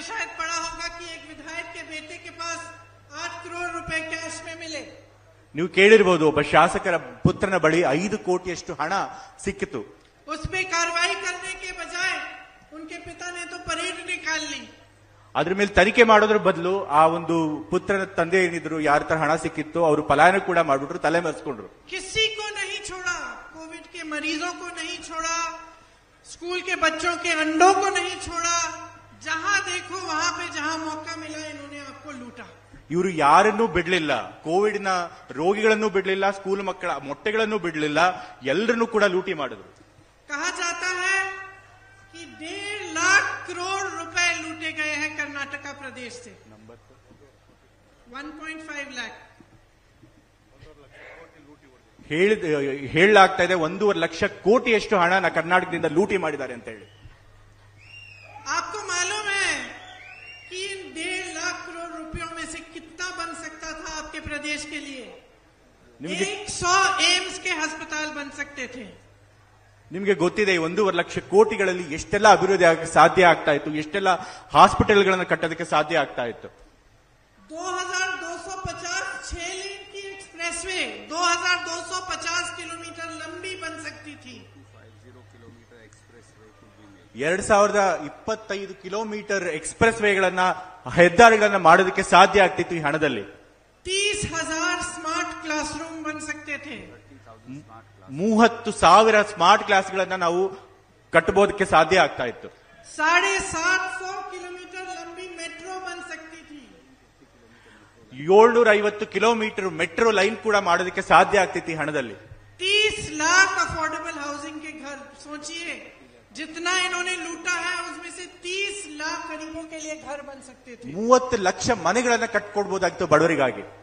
शायद पढ़ा होगा कि एक विधायक के बेटे के पास आठ करोड़ रुपए कैश में मिले ನೀವು ಕೇಳಿರ್ಬೋದು ಒಬ್ಬ ಶಾಸಕರ ಪುತ್ರನ ಬಳಿ ಐದು ಕೋಟಿಯಷ್ಟು ಹಣ ಸಿಕ್ಕಿತು उस पे कार्रवाई करने के बजाय उनके पिता ने तो परेड निकाल ली ಅದ್ರ ಮೇಲೆ ತನಿಖೆ ಮಾಡೋದ್ರ ಬದಲು ಆ ಒಂದು ಪುತ್ರನ ತಂದೆ ಏನಿದ್ರು ಯಾರ ತರ ಹಣ ಸಿಕ್ಕಿತ್ತು ಅವರು ಪಲಾಯನ ಕೂಡ ಮಾಡ್ಬಿಟ್ರು ತಲೆ ಮರೆಸ್ಕೊಂಡ್ರು किसी को नहीं छोड़ा कोविड के मरीजों को नहीं छोड़ा स्कूल के बच्चों के अंडों को नहीं छोड़ा जहां देखो वहां पे जहां मौका मिला इन्होंने आपको लूटा ಇವರು ಯಾರನ್ನೂ ಬಿಡ್ಲಿಲ್ಲ ಕೋವಿಡ್ ನ ರೋಗಿಗಳನ್ನು ಬಿಡ್ಲಿಲ್ಲ ಸ್ಕೂಲ್ ಮಕ್ಕಳ ಮೊಟ್ಟೆಗಳನ್ನು ಬಿಡ್ಲಿಲ್ಲ ಎಲ್ಲರನ್ನೂ ಕೂಡ ಲೂಟಿ ಮಾಡಿದ್ರು कहा जाता है कि डेढ़ लाख करोड़ रुपए लूटे गए हैं कर्नाटका प्रदेश से 1.5 लाख ಹೇಳಿದ ಹೇಳಲಾಗ್ತಾ ಇದೆ ಒಂದೂವರೆ ಲಕ್ಷ ಕೋಟಿಯಷ್ಟು ಹಣ ನ ಕರ್ನಾಟಕದಿಂದ ಲೂಟಿ ಮಾಡಿದ್ದಾರೆ ಅಂತ ಹೇಳಿ आपको मालूम है कि इन डेढ़ लाख करोड़ रुपयों में से कितना बन सकता था आपके प्रदेश के लिए निम्गे- एक सौ एम्स के अस्पताल बन सकते थे ನಿಮ್ಗೆ ಗೊತ್ತಿದೆ ಈ ಒಂದೂವರೆ ಲಕ್ಷ ಕೋಟಿಗಳಲ್ಲಿ ಎಷ್ಟೆಲ್ಲ ಅಭಿವೃದ್ಧಿ ಆಗಕ್ಕೆ ಸಾಧ್ಯ ಆಗ್ತಾ ಇತ್ತು ಎಷ್ಟೆಲ್ಲ ಹಾಸ್ಪಿಟಲ್ಗಳನ್ನ ಕಟ್ಟೋದಕ್ಕೆ ಸಾಧ್ಯ ಆಗ್ತಾ ಇತ್ತು 2250 छह लेन की एक्सप्रेसवे 2250 किलोमीटर लंबी बन सकती थी ಎರಡ್ ಸಾವಿರದ ಇಪ್ಪತ್ತೈದು ಕಿಲೋಮೀಟರ್ ಎಕ್ಸ್ಪ್ರೆಸ್ ವೇಗಳನ್ನ ಹೆದ್ದಾರಿಗಳನ್ನ ಮಾಡೋದಕ್ಕೆ ಸಾಧ್ಯ ಆಗ್ತಿತ್ತು ಈ ಹಣದಲ್ಲಿ तीस हजार स्मार्ट क्लासरूम बन सकते थे ಮೂವತ್ತು ಸಾವಿರ ಸ್ಮಾರ್ಟ್ ಕ್ಲಾಸ್ಗಳನ್ನ ನಾವು ಕಟ್ಟಬಹುದಕ್ಕೆ ಸಾಧ್ಯ ಆಗ್ತಾ ಇತ್ತು साढ़े सात सौ किलोमीटर लंबी मेट्रो बन सकती थी ಏಳ್ನೂರ ಐವತ್ತು ಕಿಲೋಮೀಟರ್ ಮೆಟ್ರೋ ಲೈನ್ ಕೂಡ ಮಾಡೋದಕ್ಕೆ ಸಾಧ್ಯ ಆಗ್ತಿತ್ತು ಈ ಹಣದಲ್ಲಿ तीस लाख अफोर्डेबल हाउसिंग के घर सोचिए जितना इन्होंने लूटा है उसमें से तीस लाख गरीबों के लिए घर बन सकते थे ಮೂವತ್ತು ಲಕ್ಷ ಮನೆಗಳನ್ನ ಕಟ್ಕೊಡ್ಬೋದಾಗಿತ್ತು ಬಡವರಿಗಾಗಿ